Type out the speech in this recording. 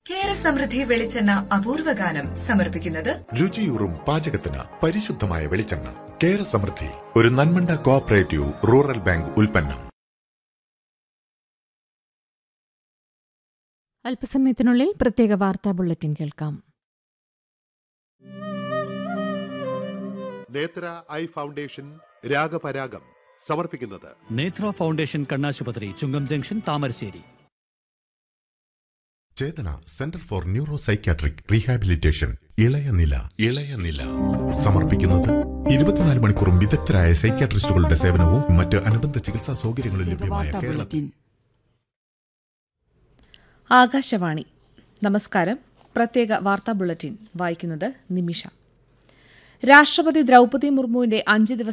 കേര സമൃദ്ധി വെളിച്ചെണ്ണ അപൂർവ ഗാനം സമർപ്പിക്കുന്നത് രുചിയൂറും പാചകത്തിന് പരിശുദ്ധമായ വെളിച്ചെണ്ണ കേര സമൃദ്ധി ഒരു നന്മണ്ട കോഓപ്പറേറ്റീവ് റൂറൽ ബാങ്ക് ഉൽപ്പന്നം അല്പസമയത്തിനുള്ളിൽ പ്രത്യേക വാർത്താ ബുള്ളറ്റിൻ കേൾക്കാം നേത്ര ഐ ഫൗണ്ടേഷൻ രാഗപരാഗം സമർപ്പിക്കുന്നത് നേത്ര ഫൗണ്ടേഷൻ കണ്ണാശുപത്രി Chungam junction Thamarassery Chetana centre for neuro psychiatric rehabilitation ഇളയ നില ഇളയ നില സമർപ്പിക്കുന്നത് ഇരുപത്തിനാല് മണിക്കൂറും വിദഗ്ധരായ സൈക്യാട്രിസ്റ്റുകളുടെ സേവനവും മറ്റ് അനുബന്ധ ചികിത്സാ സൗകര്യങ്ങളും ലഭ്യമായ കേരളത്തിൽ ആകാശവാണി നമസ്കാരം പ്രത്യേക വാർത്താ ബുള്ളറ്റിൻ വായിക്കുന്നത് നിമിഷ രാഷ്ട്രപതി ദ്രൗപദി മുർമുവിന്റെ അഞ്ച് ദിവസ